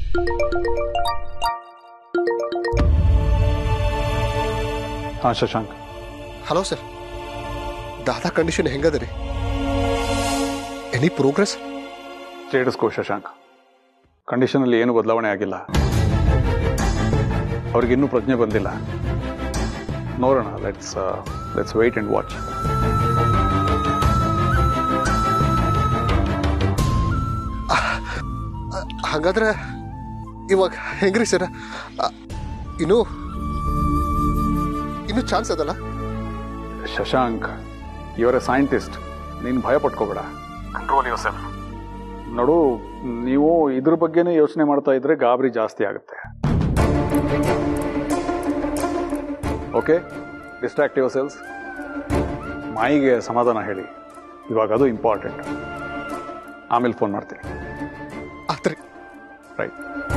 ಹಾಂ Shashank hello sir ದಾದಾ condition ಹೆಂಗದ ರೀ ಎನಿ ಪ್ರೋಗ್ರೆಸ್ ಸ್ಟೇಟಸ್ ಕೋ ಶಶಾಂಕ್ ಕಂಡೀಷನಲ್ಲಿ ಏನು ಬದಲಾವಣೆ ಆಗಿಲ್ಲ ಅವ್ರಿಗಿನ್ನೂ ಪ್ರಜ್ಞೆ ಬಂದಿಲ್ಲ ನೋಡೋಣ let's let's wait and watch ಹಾಗಾದ್ರೆ ಇವಾಗ ಹೆಂಗ್ರಿ ಸರ್ ಇನ್ನು ಇನ್ನು ಚಾನ್ಸ್ ಅದಲ್ಲ ಶಶಾಂಕ್ ಇವರ ಸೈಂಟಿಸ್ಟ್ ನೀನು ಭಯ ಪಟ್ಕೋಬೇಡ ಕಂಟ್ರೋಲ್ ಯುವರ್ ಸೆಲ್ಫ್ ನೋಡು ನೀವು ಇದ್ರ ಬಗ್ಗೆನೇ ಯೋಚನೆ ಮಾಡ್ತಾ ಇದ್ರೆ ಗಾಬರಿ ಜಾಸ್ತಿ ಆಗುತ್ತೆ ಓಕೆ ಡಿಸ್ಟ್ರಾಕ್ಟ್ ಯುವರ್ ಸೆಲ್ಸ್ ಮಾಯಿಗೆ ಸಮಾಧಾನ ಹೇಳಿ ಇವಾಗ ಅದು ಇಂಪಾರ್ಟೆಂಟ್ ಆಮೇಲೆ ಫೋನ್ ಮಾಡ್ತೀನಿ ಆತ್ರಿ ರೈಟ್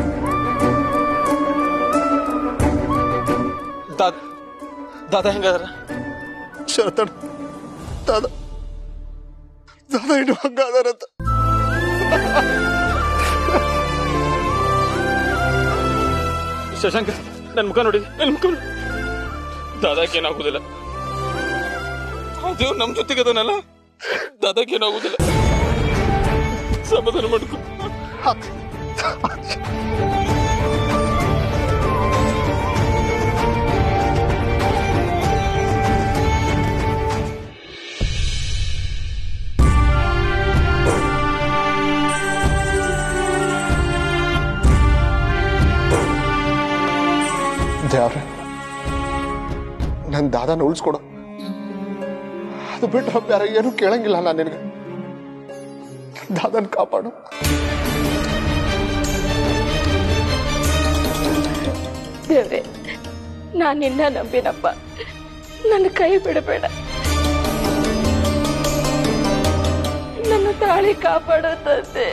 ದಾದ ದಾದ ಹೆಂಗದಾರ ಶರತಣ್ಣ ದಾದಾ ದಾದಾ ಇನ್ನು ಹಂಗಾದಾರಂತ ಶಶಾಂಕ್ ನನ್ನ ಮುಖ ನೋಡಿ ನನ್ನ ಮುಖ ನೋಡಿ ದಾದಾಕ್ ಏನಾಗುದಿಲ್ಲ ಆ ದೇವ್ರು ನಮ್ ಜೊತೆಗೆ ಅದನಲ್ಲ ದಾದಾಕ್ ಏನಾಗುದಿಲ್ಲ ಸಮಾಧಾನ ಮಾಡ್ಕೊ ದೇವ್ರೆ ನನ್ನ ದಾದಾನ ಉಳಿಸ್ಕೊಡು ಅದು ಬಿಟ್ರೆ ಬೇರೆ ಏನು ಕೇಳಂಗಿಲ್ಲ ನಾನು ನಿನಗೆ ದಾದನ್ ಕಾಪಾಡು ದೇವ್ರೆ ನಾನು ನಿನ್ನ ನಂಬಿನಪ್ಪ ನನ್ನ ಕೈ ಬಿಡಬೇಡ ನನ್ನ ತಾಳಿ ಕಾಪಾಡುತ್ತಂತೆ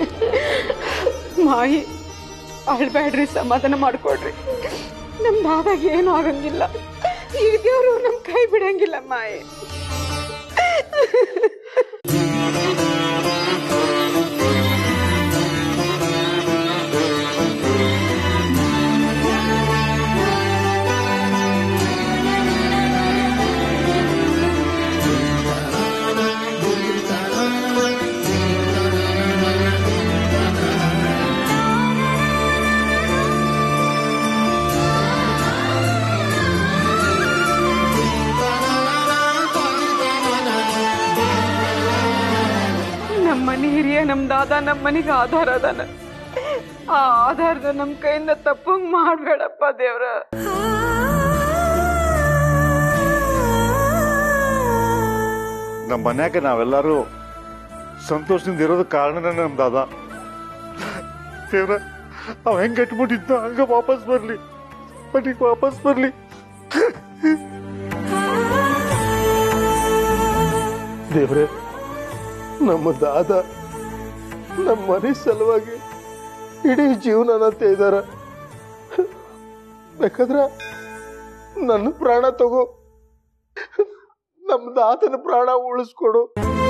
ಮಾಯಿ ಅಳ್ಬೇಡ್ರಿ ಸಮಾಧಾನ ಮಾಡ್ಕೊಡ್ರಿ ನಮ್ ದಾದಾಗ ಏನು ಆಗಂಗಿಲ್ಲ ಈಗ ದೇವ್ರು ನಮ್ ಕೈ ಬಿಡಂಗಿಲ್ಲ ಮಾಯಿ ನಮ್ಮ ಮನೆ ಹಿರಿಯ ನಮ್ ದಾದ ನಮ್ಮ ಮನೆಗೆ ಆಧಾರ ಅದಾನ ಆ ಆಧಾರದ ನಮ್ ಕೈಯಿಂದ ತಪ್ಪಂಗ್ ಮಾಡ್ಬೇಡಪ್ಪ ದೇವ್ರ ನಮ್ಮ ಮನ್ಯಾಗ ನಾವೆಲ್ಲರೂ ಸಂತೋಷದಿಂದ ಇರೋದಕ್ಕೆ ಕಾರಣನೇ ನಮ್ಮ ದಾದ ದೇವ್ರ ಅವ ಹೆಂಗ್ ಕಟ್ಬಿಟ್ಟಿದ್ದ ಹಂಗ ವಾಪಸ್ ಬರ್ಲಿ ಮನೆಗೆ ವಾಪಸ್ ಬರ್ಲಿ ದೇವ್ರೆ ನಮ್ಮ ದಾದ ನಮ್ಮ ಮನೆ ಸಲುವಾಗಿ ಇಡೀ ಜೀವನನ ತೆಯ್ದಾರ ಬೇಕಾದ್ರ ನನ್ನ ಪ್ರಾಣ ತಗೋ ನಮ್ಮ ದಾದನ ಪ್ರಾಣ ಉಳಿಸ್ಕೊಡು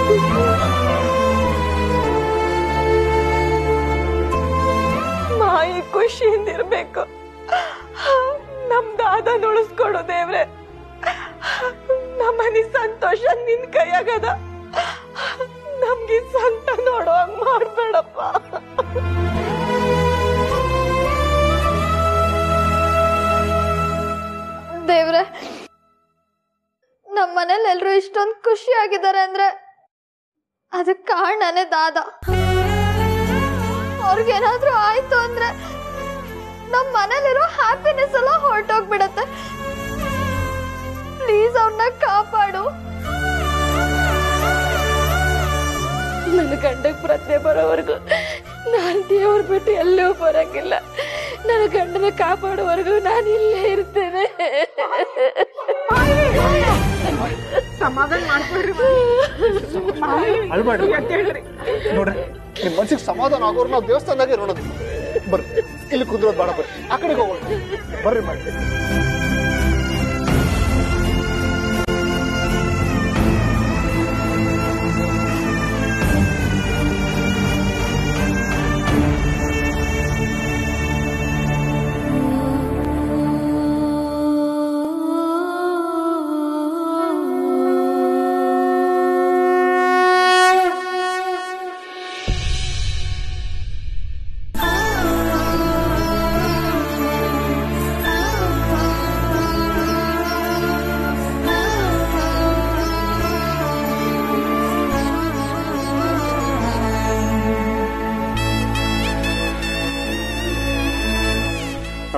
ಮಾಯಿ ಖುಷಿಯಿಂದ ಇರ್ಬೇಕು ನಮ್ ದಾದನ್ ಉಳಿಸ್ಕೊಡು ದೇವ್ರೆ ನಮ್ಮನೆ ಸಂತೋಷ ನಿನ್ ಕೈಯಾಗದ ನಮ್ಗೆ ಸಂತ ನೋಡುವಂಗ್ ಮಾಡ್ಬೇಡಪ್ಪ ದೇವ್ರೆ ನಮ್ಮ ಮನೇಲಿ ಎಲ್ರು ಇಷ್ಟೊಂದು ಖುಷಿ ಆಗಿದ್ದಾರೆ ಅಂದ್ರೆ ಅದಕ್ಕೆ ಕಾರಣನೇ ದಾದ ಅವ್ರಿಗೇನಾದ್ರೂ ಆಯ್ತು ಅಂದ್ರೆ ನಮ್ಮ ಮನೇಲಿರೋ ಹ್ಯಾಪಿನೆಸ್ ಎಲ್ಲ ಹೊರಟೋಗ್ಬಿಡತ್ತೆ ಪ್ಲೀಸ್ ಅವ್ರನ್ನ ಕಾಪಾಡು ನನ್ನ ಗಂಡಗ್ ಪ್ರಜ್ಞೆ ಬರೋವರೆಗೂ ನಾನ್ ದೇವ್ರ ಬಿಟ್ಟು ಎಲ್ಲೂ ಬರಂಗಿಲ್ಲ ನನ್ನ ಗಂಡನ ಕಾಪಾಡುವವರೆಗೂ ನಾನು ಇಲ್ಲೇ ಇರ್ತೇನೆ ಸಮಾಧಾನ ಮಾಡ್ಕೊಡ್ರಿ ಅಳ್ಬೇಡ್ರಿ. ಹೇಳ್ರಿ ನೋಡ್ರಿ ನಿಮ್ ಮನ್ಸಿಗೆ ಸಮಾಧಾನ ಆಗೋರು ನಾವು ದೇವಸ್ಥಾನದಾಗೆ ಇರೋಣ ಬರ್ರಿ ಇಲ್ಲಿ ಕುಂದ್ರೋದು ಬೇಡ ಬರ್ರಿ ಆ ಕಡೆಗೆ ಹೋಗೋಣ ಬರ್ರಿ ಮಾಡಿ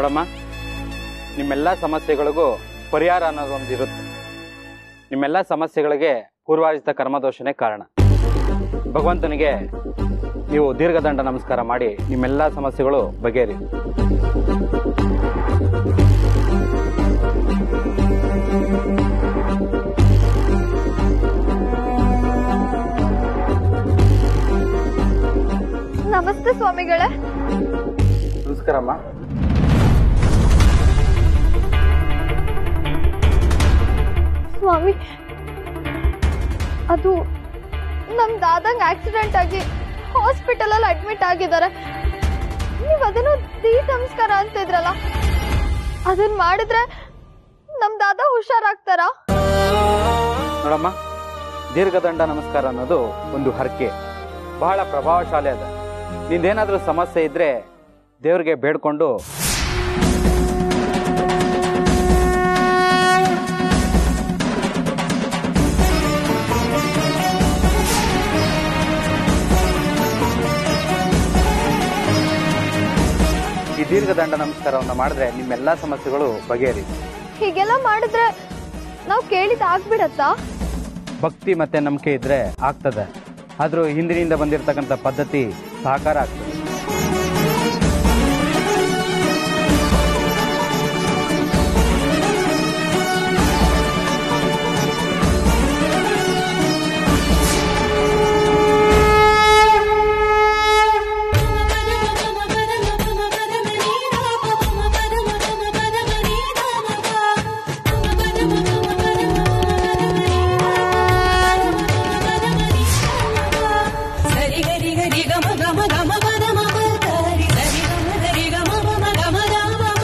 ನೋಡಮ್ಮ ನಿಮ್ಮೆಲ್ಲ ಸಮಸ್ಯೆಗಳಿಗೂ ಪರಿಹಾರ ಅನ್ನೋದೊಂದು ಇರುತ್ತೆ ನಿಮ್ಮೆಲ್ಲ ಸಮಸ್ಯೆಗಳಿಗೆ ಪೂರ್ವಾರ್ಜಿತ ಕರ್ಮದೋಷನೇ ಕಾರಣ ಭಗವಂತನಿಗೆ ನೀವು ದೀರ್ಘದಂಡ ನಮಸ್ಕಾರ ಮಾಡಿ ನಿಮ್ಮೆಲ್ಲ ಸಮಸ್ಯೆಗಳು ಬಗೆಹರಿ ನಮಸ್ತೆ ಸ್ವಾಮಿಗಳೇ ನಮಸ್ಕಾರಮ್ಮ ಸ್ವಾಮಿ ಅದು ನಮ್ ದಾದಂಗ್ ಆಕ್ಸಿಡೆಂಟ್ ಆಗಿ ಹಾಸ್ಪಿಟಲ್ ಅಲ್ಲಿ ಅಡ್ಮಿಟ್ ಆಗಿದ್ದಾರೆ ನೀವ್ ಅದನ್ನು ದಿ ನಮಸ್ಕಾರ ಅಂತಿದ್ರಲ್ಲ ಅದನ್ ಮಾಡಿದ್ರೆ ನಮ್ ದಾದ ಹುಷಾರಾಗ್ತಾರಾ ನೋಡಮ್ಮ ದೀರ್ಘದಂಡ ನಮಸ್ಕಾರ ಅನ್ನೋದು ಒಂದು ಹರಕೆ ಬಹಳ ಪ್ರಭಾವಶಾಲಿ ಅದ ನಿಂದೇನಾದ್ರೂ ಸಮಸ್ಯೆ ಇದ್ರೆ ದೇವ್ರಿಗೆ ಬೇಡ್ಕೊಂಡು ಈ ದೀರ್ಘದಂಡ ನಮಸ್ಕಾರವನ್ನು ಮಾಡಿದ್ರೆ ನಿಮ್ಮೆಲ್ಲ ಸಮಸ್ಯೆಗಳು ಬಗೆಹರಿ ಹೀಗೆಲ್ಲ ಮಾಡಿದ್ರೆ ನಾವ್ ಕೇಳಿದ್ ಆಗ್ಬಿಡತ್ತಾ ಭಕ್ತಿ ಮತ್ತೆ ನಂಬಿಕೆ ಇದ್ರೆ ಆಗ್ತದೆ ಆದ್ರೂ ಹಿಂದಿನಿಂದ ಬಂದಿರತಕ್ಕಂಥ ಪದ್ಧತಿ ಸಹಕಾರ ಆಗ್ತದೆ ಸರಿ ಗರಿ ಗರಿ ಗಮ ಗಮ ಗಮ ಗಮ ಗಮ ಗರಿ ಸರಿ ಗಮ ಗರಿ ಗಮ ಗಮ ಗಮ ಗಮ ಗಮ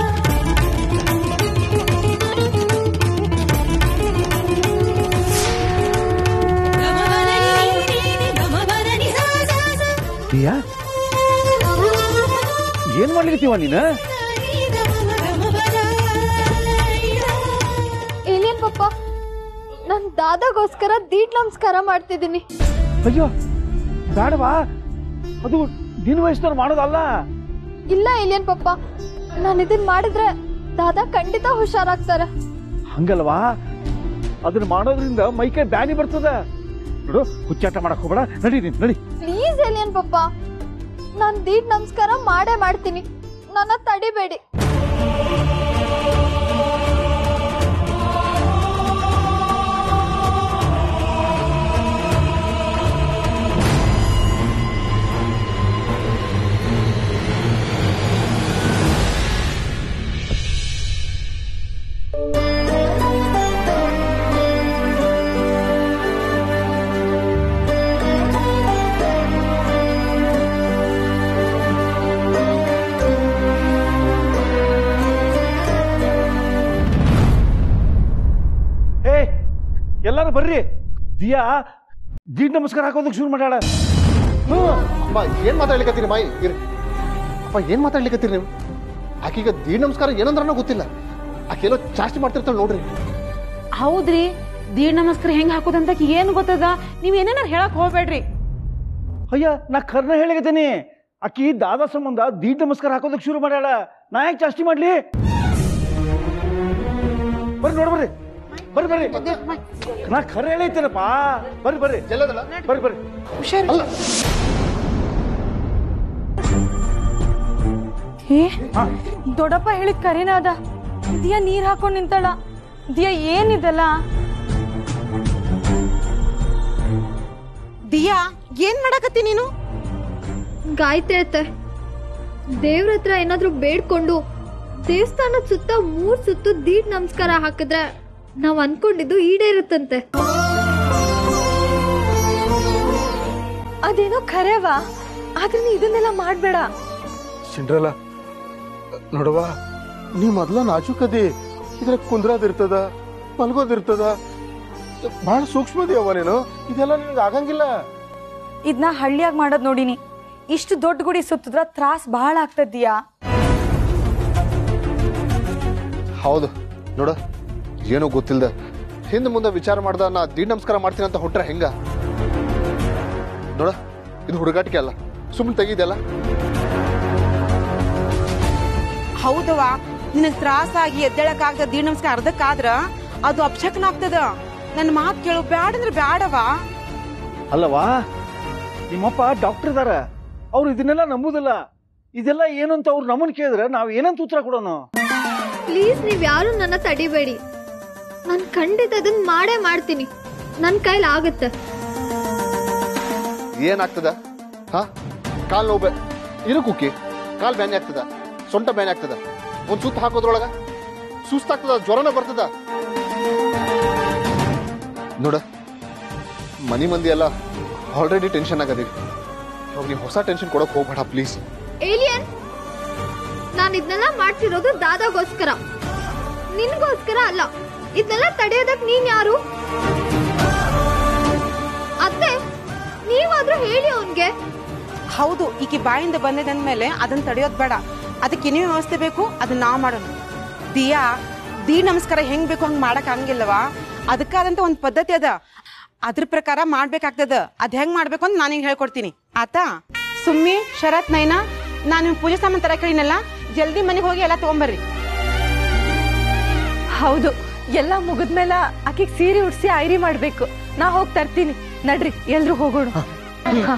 ಗಮ ಗರಿ ನೀ ನೀ ಗಮ ಗರಿ ಸಾ ಸಾ ಸಾ ದಿಯಾ ಏನ್ ಮಾಡ್ಲಿಕತ್ತೀವ ನೀನ ಗಮ ಗಮ ಏನೇನ್ ಪಪ್ಪ ನನ್ ದಾದಾಗೋಸ್ಕರ ದೀಡ್ ನಮಸ್ಕಾರ ಮಾಡ್ತಿದ್ದೀನಿ ಅಯ್ಯೋ ಬೇಡವಾ ಅದು ನಿನ್ ವಯಸ್ಸಿನವ್ರು ಮಾಡೋದಲ್ಲ ಇಲ್ಲ ಏಲಿಯನ್ ಪಪ್ಪ ನಾನು ಇದನ್ ಮಾಡಿದ್ರೆ ದಾದಾ ಖಂಡಿತ ಹುಷಾರಾಗ್ತಾರೆ ಹಂಗಲ್ವಾ ಅದನ್ನ ಮಾಡೋದ್ರಿಂದ ಮೈಕೈ ಬ್ಯಾನಿ ಬರ್ತದ ನೋಡು ಹುಚ್ಚಾಟ ಮಾಡಕ್ ಹೋಗ್ಬೇಡ ನಡಿ ನೀನ್ ನಡಿ ಪ್ಲೀಸ್ ಏಲಿಯನ್ ಪಪ್ಪ ನಾನ್ ದೀಡ್ ನಮಸ್ಕಾರ ಮಾಡೇ ಮಾಡ್ತೀನಿ ನನ್ನ ತಡಿಬೇಡಿ ಏ ಎಲ್ಲಾರು ಬರ್ರಿ ದಿಯಾ ದೀಡ್ ನಮಸ್ಕಾರ ಹಾಕೋದಕ್ಕೆ ಶುರು ಮಾಡ್ಯಾಳ ಹ್ಮ್ ಅಮ್ಮ ಏನ್ ಮಾತಾಡ್ಲಿಕತ್ತೀರಿ ಮಾಯಿ ಇರಿ ಅಪ್ಪ ಏನ್ ಮಾತಾಡ್ಲಿಕತ್ತೀರಿ ನೀವು ಆಕೀಗ ದೀಡ್ ನಮಸ್ಕಾರ ಏನಂದ್ರನೋ ಗೊತ್ತಿಲ್ಲ ಆಕೆಲ್ಲೋ ಜಾಸ್ತಿ ಮಾಡ್ತಿರ್ತಾಳೆ ನೋಡ್ರಿ ಹೌದ್ರಿ ದೀಡ್ ನಮಸ್ಕಾರ ಹೆಂಗ್ ಹಾಕೋದಂತ ಏನು ಗೊತ್ತದ ನೀವ್ ಏನೇನಾರ ಹೇಳಕ್ ಹೋಗ್ಬೇಡ್ರಿ ಅಯ್ಯ ನಾ ಕರ್ನ ಹೇಳಿಕತ್ತೀನಿ ಆಕಿ ದಾದಾ ಸಂಬಂಧ ದೀಡ್ ನಮಸ್ಕಾರ ಹಾಕೋದಕ್ಕೆ ಶುರು ಮಾಡ್ಯಾಳ ನಾ ಯಾಕೆ ಜಾಸ್ತಿ ಮಾಡ್ಲಿ ಬರ್ರಿ ನೋಡ್ ಬರ್ರಿ ಬರ್ರಿ ಬರ್ರಿ ನಾ ಖರೆ ಹೇಳಿತ್ತೇನಪ್ಪ ಬರ್ರಿ ಬರ್ರಿ ಎಲ್ಲದಲ್ಲ ಬರ್ರಿ ಬರ್ರಿ ಅಲ್ಲ ಏ ದೊಡ್ಡಪ್ಪ ಹೇಳಿದ್ ಕರೇನ ಅದ ದಿಯಾ ನೀರ್ ಹಾಕೊಂಡ್ ನಿಂತಾಳ ದಿಯಾ ಏನಿದೆಲ್ಲ ದಿಯಾ ಏನ್ ಮಾಡಕತ್ತಿ ನೀನು ಗಾಯತ್ರಿ ಅತ್ತೆ ದೇವ್ರ ಹತ್ರ ಏನಾದ್ರೂ ಬೇಡ್ಕೊಂಡು ದೇವಸ್ಥಾನದ ಸುತ್ತ ಮೂರ್ ಸುತ್ತು ದೀಡ್ ನಮಸ್ಕಾರ ಹಾಕಿದ್ರೆ ನಾವ್ ಅನ್ಕೊಂಡಿದ್ದು ಈಡೇರುತ್ತಂತೆ ಅದೇನೋ ಖರೇವಾ ಆದ್ರೆ ನೀ ಇದನ್ನೆಲ್ಲ ಮಾಡ್ಬೇಡ ಸಿಂಡ್ರಲ್ಲ ನೋಡವಾ ನೀ ಮೊದ್ಲ ನಾಜೂಕದಿ ಇದ್ರ ಕುಂದ್ರದಿರ್ತದ ಮಲ್ಗೋದಿರ್ತದ ಬಹಳ ಸೂಕ್ಷ್ಮದಿ ಅವ ನೀನು ಇದೆಲ್ಲ ನಿನಗೆ ಆಗಂಗಿಲ್ಲ ಇದನ್ನ ಹಳ್ಳಿಯಾಗ ಮಾಡೋದ್ ನೋಡಿನಿ ಇಷ್ಟು ದೊಡ್ಡ ಗುಡಿ ಸುತ್ತಿದ್ರ ತ್ರಾಸ್ ಬಹಳ ಆಗ್ತದ್ದಿಯಾ ಹೌದು ನೋಡ ಏನೋ ಗೊತ್ತಿಲ್ದ ಹಿಂದೆ ಮುಂದೆ ವಿಚಾರ ಮಾಡ್ದ ನಾ ದೀಡ್ ನಮಸ್ಕಾರ ಮಾಡ್ತೀನಿ ಅಂತ ಹೊಟ್ರೆ ಹೆಂಗ ನೋಡ ಇದು ಹುಡುಗಾಟಿಕೆ ಅಲ್ಲ ಸುಮ್ಮನೆ ತೆಗಿದೆಲ್ಲ ಹೌದವ ನಿನಗ್ ತ್ರಾಸಾಗಿ ಎದ್ದೇಳಕ್ಕಾಗದ ದೀಡ್ ನಮಸ್ಕಾರ ಅರ್ಧಕ್ಕಾದ್ರ ಅದು ಅಪಶಕನ ಆಗ್ತದ ನನ್ನ ಮಾತು ಕೇಳು ಬ್ಯಾಡ ಅಂದ್ರೆ ಬ್ಯಾಡವ ಅಲ್ಲವಾ ನಿಮ್ಮಪ್ಪ ಡಾಕ್ಟರ್ ಇದಾರ ಅವ್ರು ಇದನ್ನೆಲ್ಲ ನಂಬುದಿಲ್ಲ ಇದೆಲ್ಲ ಏನು ಅಂತ ಅವ್ರು ನಮ್ಮನ್ ಕೇಳಿದ್ರೆ ನಾವ್ ಏನಂತ ಉತ್ತರ ಕೊಡೋಣ ಪ್ಲೀಸ್ ನೀವ್ ಯಾರು ನನ್ನ ತಡಿಬೇಡಿ ನಾನು ಖಂಡಿತ ಅದನ್ನ ಮಾಡೇ ಮಾಡ್ತೀನಿ ನನ್ನ ಕೈಲಿ ಆಗುತ್ತೆ ಏನಾಗ್ತದ ಹಾ ಕಾಲ್ ನೋವು ಬೆ- ಇರು ಕುಕ್ಕಿ ಕಾಲ್ ಬ್ಯಾನೆ ಆಗ್ತದ ಸೊಂಟ ಬ್ಯಾನೆ ಆಗ್ತದ ಒಂದ್ ಸುತ್ತ ಹಾಕೋದ್ರೊಳಗ ಸುಸ್ತಾಗ್ತದ ಜ್ವರನ ಬರ್ತದ ನೋಡ ಮನಿ ಮಂದಿ ಎಲ್ಲ ಆಲ್ರೆಡಿ ಟೆನ್ಷನ್ ಆಗದೀವಿ ಇವಾಗ ನೀವು ಹೊಸ ಟೆನ್ಷನ್ ಕೊಡಕ್ ಹೋಗ್ಬೇಡ ಪ್ಲೀಸ್ ಏಲಿಯನ್ ನಾನು ಇದನ್ನೆಲ್ಲ ಮಾಡ್ತಿರೋದು ದಾದಾಗೋಸ್ಕರ ನಿನ್ಗೋಸ್ಕರ ಅಲ್ಲ ಇದನ್ನೆಲ್ಲ ತಡೆಯೋದಕ್ ನೀನ್ ಯಾರು ಅತ್ತೆ ನೀವಾದ್ರೂ ಹೇಳಿ ಅವನ್ಗೆ ಹೌದು ಈಕಿ ಬಾಯಿಂದ ಬಂದಿದೆ ಅಂದ್ಮೇಲೆ ಅದನ್ನ ತಡೆಯೋದ್ ಬೇಡ ಅದಕ್ಕೆ ಏನೇ ವ್ಯವಸ್ಥೆ ಬೇಕು ಅದನ್ನ ನಾವ್ ಮಾಡೋಣ ದಿಯಾ ದೀಡ್ ನಮಸ್ಕಾರ ಹೆಂಗ್ ಬೇಕು ಹಂಗ್ ಮಾಡಕ್ ಹಂಗಿಲ್ಲವಾ ಅದಕ್ಕಾದಂತ ಒಂದ್ ಪದ್ಧತಿ ಅದ ಅದ್ರ ಪ್ರಕಾರ ಮಾಡ್ಬೇಕಾಗ್ತದ ಅದ್ ಹೆಂಗ್ ಮಾಡ್ಬೇಕು ಅಂತ ನಾನು ಹೇಳ್ಕೊಡ್ತೀನಿ ಆತಾ ಸುಮ್ಮಿ ಶರತ್ ನೈನಾ ನಾನು ನಿಮ್ ಪೂಜೆ ಸಾಮಾನ್ ತರ ಕೇಳಿನಲ್ಲ ಜಲ್ದಿ ಮನೆಗೆ ಹೋಗಿ ಎಲ್ಲ ತಗೊಂಬರ್ರಿ ಹೌದು ಎಲ್ಲ ಮುಗಿದ್ಮೇಲೆ ಆಕಿಗೆ ಸೀರೆ ಉಡ್ಸಿ ಐರಿ ಮಾಡ್ಬೇಕು ನಾ ಹೋಗಿ ತರ್ತೀನಿ ನಡ್ರಿ ಎಲ್ರು ಹೋಗೋಣ ಹಾ.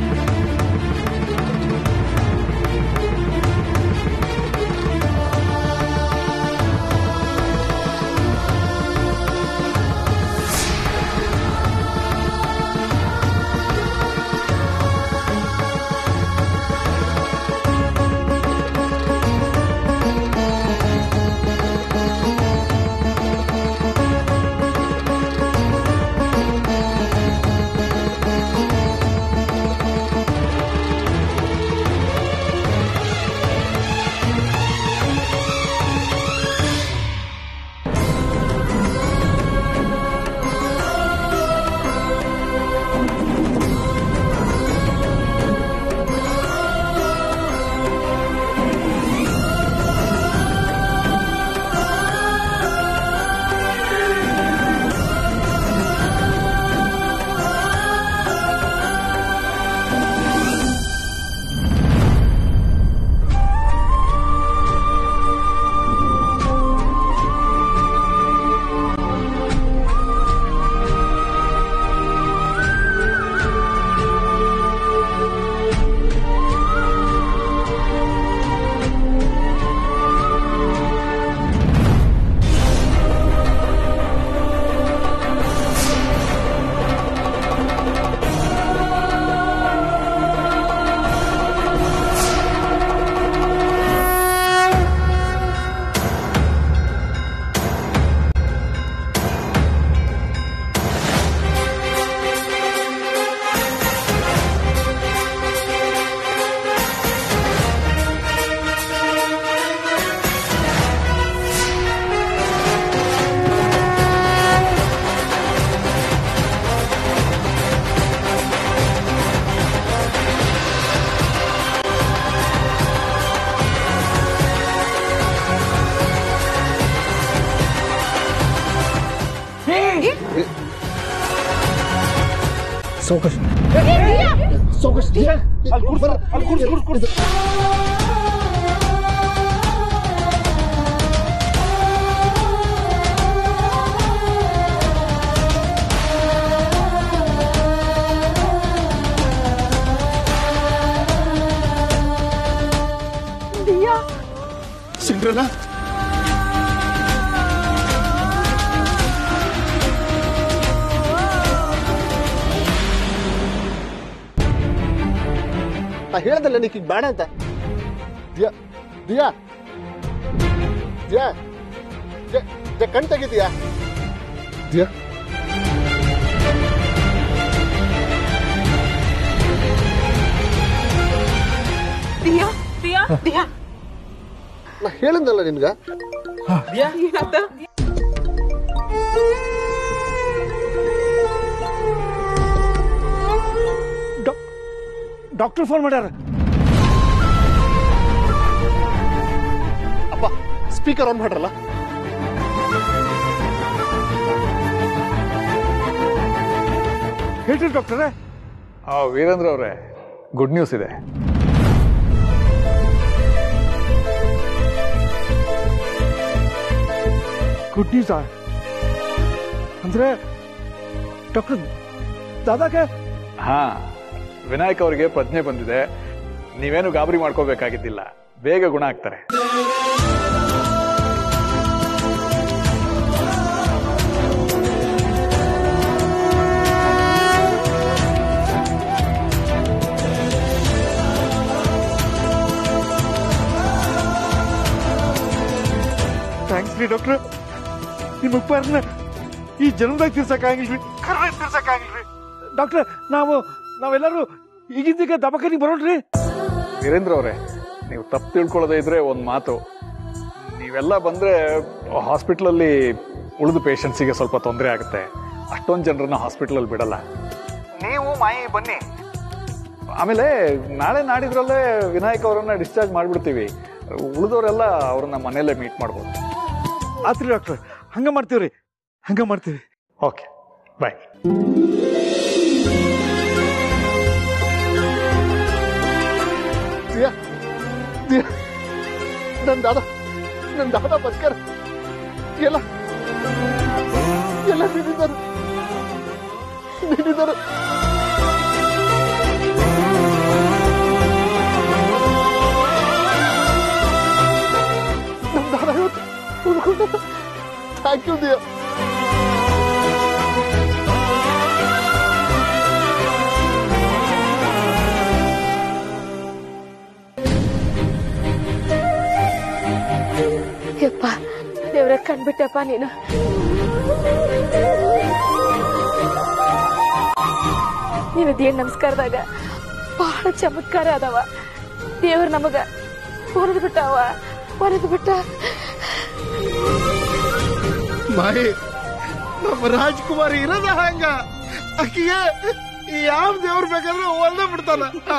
ಆ ಸಾವಕಾಶ ಸಾವಕಾಶ ಅಲ್ಲಿ ಕೂರ್ಸ ಅಲ್ಲಿ ಕೂರ್ಸ ಕೂರ್ಸ ಕೂರ್ಸ ದಿಯಾ ಸಿಂಡ್ರಲ್ಲ ನಾ ಹೇಳ್ದಲ್ಲ ನೀಕ್ ಈಗ ಬೇಡ ಅಂತ ದಿಯಾ ದಿಯಾ ದಿಯಾ ದಿಯಾ- ದಿಯಾ ಕಣ್ ತೆಗಿದೀಯಾ ದಿಯಾ ದಿಯಾ ದಿಯಾ ದಿಯಾ ನಾ ಹೇಳಿದ್ನಲ್ಲ ನಿನ್ಗ ಏನಾತ ಡಾಕ್ಟರ್ ಫೋನ್ ಮಾಡ್ಯಾರ ಅಪ್ಪ ಸ್ಪೀಕರ್ ಆನ್ ಮಾಡ್ರಲ್ಲ ಹೇಳ್ರಿ ಡಾಕ್ಟರೇ ಆ ವೀರೇಂದ್ರ ಅವರೇ ಗುಡ್ ನ್ಯೂಸ್ ಇದೆ ಗುಡ್ ನ್ಯೂಸ್ ಅಂದ್ರೆ ಡಾಕ್ಟರ್ ದಾದಾಗೆ ಹಾ ವಿನಾಯಕ್ ಅವರಿಗೆ ಪ್ರಜ್ಞೆ ಬಂದಿದೆ ನೀವೇನು ಗಾಬರಿ ಮಾಡ್ಕೋಬೇಕಾಗಿದ್ದಿಲ್ಲ ಬೇಗ ಗುಣ ಆಗ್ತಾರೆ ಥ್ಯಾಂಕ್ಸ್ ರೀ ಡಾಕ್ಟರ್ ನಿಮ್ಮ ಉಪಕಾರನ ಈ ಜನ್ಮದಾಗ ತೀರ್ಸಕ್ಕಾಗಿಲ್ರಿ ಖರೆ ತೀರ್ಸಕ್ಕಾಗಿಲ್ರಿ ಡಾಕ್ಟರ್ ನಾವು ನಾವೆಲ್ಲರೂ ಈಗಿದ್ದೀಗ ದವಾಖಾನಿಗೆ ಬರೋಣ್ರಿ ವೀರೇಂದ್ರ ಅವರೇ ನೀವು ತಪ್ಪು ತಿಳ್ಕೊಳ್ಳೋದೇ ಇದ್ರೆ ಒಂದು ಮಾತು ನೀವೆಲ್ಲ ಬಂದ್ರೆ ಹಾಸ್ಪಿಟ್ಲಲ್ಲಿ ಉಳಿದ ಪೇಷಂಟ್ಸಿಗೆ ಸ್ವಲ್ಪ ತೊಂದರೆ ಆಗುತ್ತೆ ಅಷ್ಟೊಂದು ಜನರನ್ನ ಹಾಸ್ಪಿಟ್ಲಲ್ಲಿ ಬಿಡಲ್ಲ ನೀವು ಮಾಯಿ ಬನ್ನಿ ಆಮೇಲೆ ನಾಳೆ ನಾಡಿದ್ರಲ್ಲೇ ವಿನಾಯಕ್ ಅವರನ್ನ ಡಿಸ್ಚಾರ್ಜ್ ಮಾಡಿಬಿಡ್ತೀವಿ ಉಳಿದವರೆಲ್ಲ ಅವ್ರನ್ನ ಮನೆಯಲ್ಲೇ ಮೀಟ್ ಮಾಡ್ಬೋದು ಆತ್ರಿ ಡಾಕ್ಟರ್ ಹಂಗ ಮಾಡ್ತೀವ್ರಿ ಹಂಗ ಮಾಡ್ತೀವಿ ಓಕೆ ಬಾಯ್ ದಿಯಾ ದಿಯಾ ನನ್ ದಾದ ನನ್ ದಾದ ಬಸ್ಕರ ಎಲ್ಲ ಎಲ್ಲ ನಿಂತಿದ್ದಾರೆ ನಿಂತಿದ್ದಾರೆ ನಮ್ ದಾದ ಇವತ್ತು ಉಳ್ಕೊಂಡ ಥ್ಯಾಂಕ್ ಯು ದಿಯಾ ಯಪ್ಪ ದೇವ್ರ ಕಂಡ್ಬಿಟ್ಟಪ್ಪ ನೀನು ನೀನು ದೇವ್ ನಮಸ್ಕಾರದಾಗ ಬಹಳ ಚಮತ್ಕಾರ ಅದಾವ ದೇವ್ರ ನಮಗ ಹೊರದು ಬಿಟ್ಟಾವ ಹೊರದು ಬಿಟ್ಟ ಮಾಯಿ ನಮ್ಮ ರಾಜ್ಕುಮಾರ್ ಇರೋದ ಹಂಗ ಅಕ್ಕಿಗೆ ಯಾವ ದೇವ್ರ ಬೇಕಾದ್ರೆ ಒಳ್ಳೆ ಬಿಡ್ತಾನ ಆ.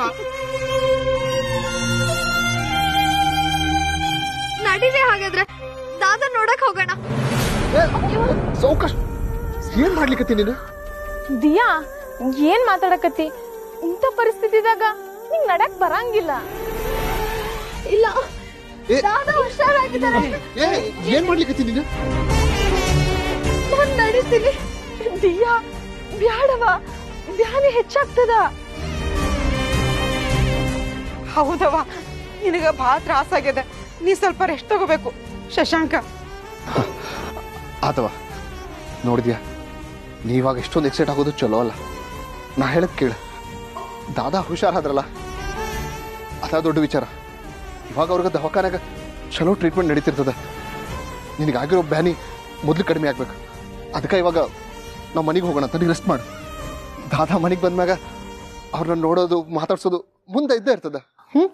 ನಡೀರಿ ಹಾಗಾದ್ರೆ ದಾದ ನೋಡಕ್ ಹೋಗೋಣ ಏ, ಸಾವ್ಕಾಶ ಏನ್ ಮಾಡ್ಲಿಕತ್ತಿ ನೀನು ದಿಯಾ ಏನ್ ಮಾತಾಡಕತ್ತಿ ಇಂಥ ಪರಿಸ್ಥಿತಿದಾಗ ನಿಂಗ್ ನಡಕ್ ಬರಂಗಿಲ್ಲ ಇಲ್ಲ ಏ, ದಾದ ಹುಷಾರಾಗಿದ್ದಾರೆ ಏ ಏನ್ ಮಾಡ್ಲಿಕತ್ತಿ ನೀನು ನಾನ್ ನಡೀತೀನಿ ದಿಯಾ ಬ್ಯಾಡವ ಬ್ಯಾನೆ ಹೆಚ್ಚಾಗ್ತದ ಹೌದವ ನಿನಗ ಭಾಳ ತ್ರಾಸಾಗ್ಯದ ನೀ ಸ್ವಲ್ಪ ರೆಸ್ಟ್ ತಗೋಬೇಕು ಶಶಾಂಕ ಆತವ ನೋಡಿದ್ಯಾ ನೀವಾಗ ಎಷ್ಟೊಂದು ಎಕ್ಸೈಟ್ ಆಗೋದು ಚಲೋ ಅಲ್ಲ ನಾ ಹೇಳದ್ ಕೇಳ ದಾದಾ ಹುಷಾರಾದ್ರಲ್ಲ ಅದ ದೊಡ್ಡ ವಿಚಾರ ಇವಾಗ ಅವ್ರಿಗೆ ದವಾಖಾನಾಗ ಚಲೋ ಟ್ರೀಟ್ಮೆಂಟ್ ನಡೀತಿರ್ತದ ನಿನಗಾಗಿರೋ ಬ್ಯಾನಿ ಮೊದಲು ಕಡಿಮೆ ಆಗ್ಬೇಕು ಅದಕ್ಕೆ ಇವಾಗ ನಾವು ಮನೆಗೆ ಹೋಗೋಣ ತನಗೆ ರೆಸ್ಟ್ ಮಾಡು ದಾದಾ ಮನೆಗೆ ಬಂದ್ಮ್ಯಾಗ ಅವ್ರನ್ನ ನೋಡೋದು ಮಾತಾಡ್ಸೋದು ಮುಂದೆ ಇದ್ದೇ ಇರ್ತದ ಹ್ಮ್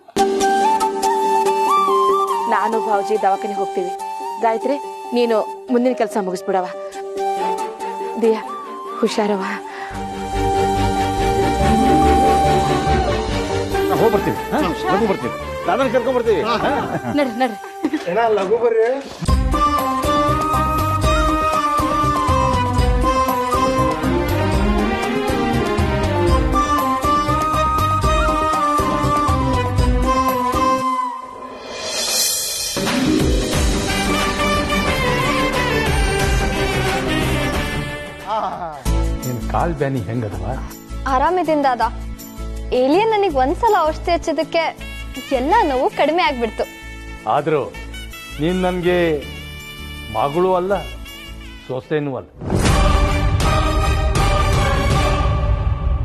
ನಾನು ಭಾವಜಿ ದವಾಖಾನೆ ಹೋಗ್ತೀವಿ ಗಾಯತ್ರಿ ನೀನು ಮುಂದಿನ ಕೆಲಸ ಮುಗಿಸ್ಬಿಡವ ದಿಯಾ ಹುಷಾರವ ಹೋಗಿ ಬರ್ತೀವಿ ಲಘು ಬರ್ತೀವಿ ದಾದನ ಕರ್ಕೊಂಡ್ ಬರ್ತೀವಿ ನಡ್ರಿ ನಡ್ರಿ ಲಘು ಬರ್ರಿ ಕಾಲ್ ಬ್ಯಾನಿ ಹೆಂಗದವ ಆರಾಮಿದಿಂದ ಅದ ಏಲಿಯನ್ ನನಗೆ ಒಂದ್ಸಲ ಔಷಧಿ ಹಚ್ಚೋದಕ್ಕೆ ಎಲ್ಲ ನೋವು ಕಡಿಮೆ ಆಗ್ಬಿಡ್ತು ಆದರೂ ನೀನು ನನಗೆ ಮಗಳು ಅಲ್ಲ ಸೊಸೆನೂ ಅಲ್ಲ